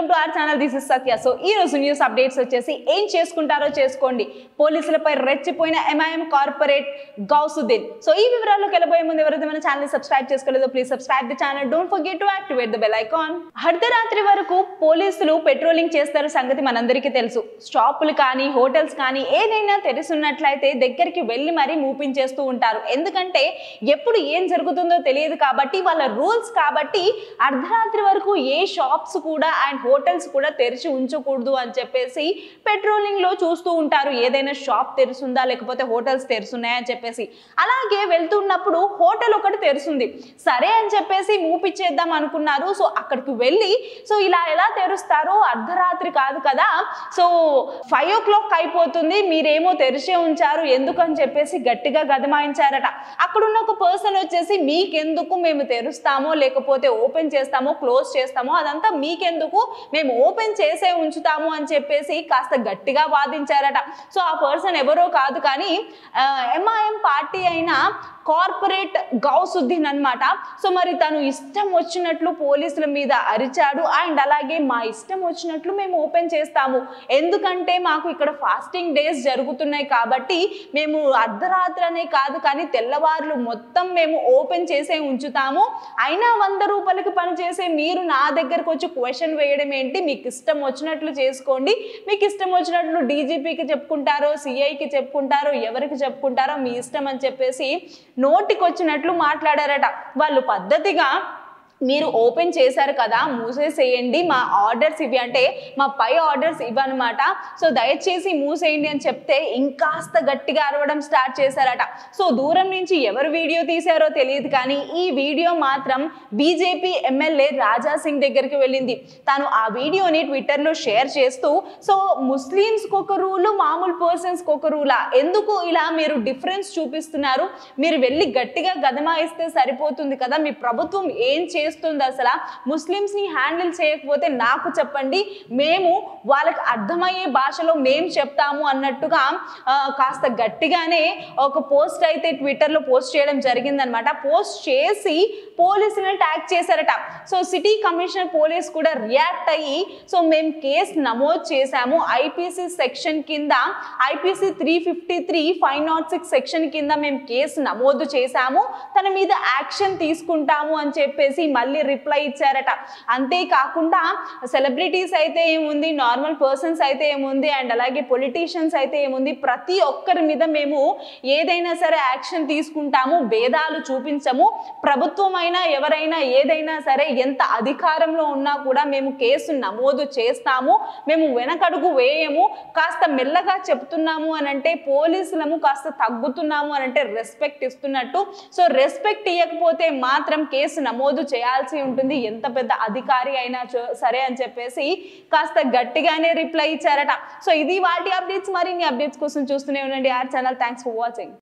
to our channel this is Satya so ఈ రోజు news updates వచ్చేసి ఏం చేసుకుంటారో చేసుకోండి పోలీసులపై రెచ్చిపోయిన ఎంఐఎం కార్పొరేట్ గౌసుద్దీన్ సో ఈ వివరాల్లోకి వెళ్ళబోయే ముందు ఎవరైతే మన ఛానల్ సబ్స్క్రైబ్ చేసుకోలేదో please subscribe the channel don't forget to activate the bell icon అర్ధరాత్రి వరకు పోలీసులు పెట్రోలింగ్ చేస్తారు సంగతి మనందరికీ తెలుసు షాపులు కానీ హోటల్స్ కానీ ఏదైనా తెరిసున్నట్లయితే దగ్గరికి వెళ్ళి మరీ మూపించేస్తూ ఉంటారు ఎందుకంటే ఎప్పుడు ఏం జరుగుతుందో తెలియదు కాబట్టి వాళ్ళ రూల్స్ కాబట్టి అర్ధరాత్రి వరకు ఏ షాప్స్ కూడా అండ్ హోటల్స్ కూడా తెరిచి ఉంచకూడదు అని చెప్పేసి పెట్రోలింగ్ లో చూస్తూ ఉంటారు ఏదైనా షాప్ తెరుసుందా లేకపోతే హోటల్స్ తెరుసున్నాయని చెప్పేసి అలాగే వెళ్తున్నప్పుడు హోటల్ ఒకటి తెరుసుంది సరే అని చెప్పేసి మూపిచ్చేద్దాం అనుకున్నారు సో అక్కడికి వెళ్ళి సో ఇలా ఎలా తెరుస్తారో అర్ధరాత్రి కాదు కదా సో ఫైవ్ ఓ క్లాక్ అయిపోతుంది మీరేమో తెరిచే ఉంచారు ఎందుకని చెప్పేసి గట్టిగా గదమాయించారట అక్కడున్న ఒక పర్సన్ వచ్చేసి మీకెందుకు మేము తెరుస్తామో లేకపోతే ఓపెన్ చేస్తామో క్లోజ్ చేస్తామో అదంతా మీకెందుకు మేము ఓపెన్ చేసే ఉంచుతాము అని చెప్పేసి కాస్త గట్టిగా వాదించారట సో ఆ పర్సన్ ఎవరో కాదు కానీ ఎంఐఎం పార్టీ అయిన కార్పొరేట్ గౌసుద్దీన్ అన్నమాట సో మరి తను ఇష్టం వచ్చినట్లు పోలీసుల మీద అరిచాడు అండ్ అలాగే మా ఇష్టం వచ్చినట్లు మేము ఓపెన్ చేస్తాము ఎందుకంటే మాకు ఇక్కడ ఫాస్టింగ్ డేస్ జరుగుతున్నాయి కాబట్టి మేము అర్ధరాత్రి అనే కాదు కానీ తెల్లవారులు మొత్తం మేము ఓపెన్ చేసే ఉంచుతాము అయినా వంద రూపాయలకి పనిచేసే మీరు నా దగ్గరకు వచ్చి క్వశ్చన్ వేయడం ఏంటి మీకు ఇష్టం వచ్చినట్లు చేసుకోండి మీకు ఇష్టం వచ్చినట్లు డీజీపీకి చెప్పుకుంటారో సిఐకి చెప్పుకుంటారో ఎవరికి చెప్పుకుంటారో మీ ఇష్టం అని చెప్పేసి నోటికి వచ్చినట్లు మాట్లాడారట వాళ్ళు పద్ధతిగా మీరు ఓపెన్ చేశారు కదా మూసేసేయండి మా ఆర్డర్స్ ఇవి అంటే మా పై ఆర్డర్స్ ఇవన్నమాట సో దయచేసి మూసేయండి అని చెప్తే ఇంకాస్త గట్టిగా అరవడం స్టార్ట్ చేశారట సో దూరం నుంచి ఎవరు వీడియో తీశారో తెలియదు కానీ ఈ వీడియో మాత్రం బీజేపీ ఎమ్మెల్యే రాజా సింగ్ దగ్గరికి వెళ్ళింది తాను ఆ వీడియోని ట్విట్టర్లో షేర్ చేస్తూ సో ముస్లిమ్స్కి ఒక రూలు మామూలు పర్సన్స్కి ఒక రూలా ఎందుకు ఇలా మీరు డిఫరెన్స్ చూపిస్తున్నారు మీరు వెళ్ళి గట్టిగా గదమాయిస్తే సరిపోతుంది కదా మీ ప్రభుత్వం ఏం చేస్తుంది అసలు ముస్లిమ్స్ని హ్యాండిల్ చేయకపోతే నాకు చెప్పండి మేము వాళ్ళకి అర్థమయ్యే భాషలో మేము చెప్తాము అన్నట్టుగా ఆ, కాస్త గట్టిగానే ఒక పోస్ట్ అయితే ట్విట్టర్లో పోస్ట్ చేయడం జరిగిందనమాట పోస్ట్ చేసి పోలీసులను ట్యాగ్ చేశారట సో సిటీ కమిషనర్ పోలీస్ కూడా రియాక్ట్ అయ్యి సో మేము కేసు నమోదు చేశాము ఐపీసీ సెక్షన్ కింద IPC three fifty three five naught six section కింద మేము కేసు నమోదు చేశాము తన మీద యాక్షన్ తీసుకుంటాము అని చెప్పేసి మళ్ళీ రిప్లై ఇచ్చారట అంతేకాకుండా సెలబ్రిటీస్ అయితే ఏముంది నార్మల్ పర్సన్స్ అయితే ఏముంది అండ్ అలాగే పొలిటీషియన్స్ అయితే ఏముంది ప్రతి ఒక్కరి మీద మేము ఏదైనా సరే యాక్షన్ తీసుకుంటాము భేదాలు చూపించము ప్రభుత్వం అయినా ఎవరైనా ఏదైనా సరే ఎంత అధికారంలో ఉన్నా కూడా మేము కేసు నమోదు చేస్తాము మేము వెనకడుగు వేయము కాస్త మెల్లగా చెప్తున్నాము అని అంటే పోలీసులము కాస్త తగ్గుతున్నాము అని అంటే రెస్పెక్ట్ ఇస్తున్నట్టు సో రెస్పెక్ట్ ఇవ్వకపోతే మాత్రం కేసు నమోదు చేయాల్సి ఉంటుంది ఎంత పెద్ద అధికారి అయినా చో- సరే అని చెప్పేసి కాస్త గట్టిగానే రిప్లై ఇచ్చారట సో ఇది వాటి అప్డేట్స్ మరిన్ని అప్డేట్స్ కోసం చూస్తూనే ఉండండి our channel thanks for watching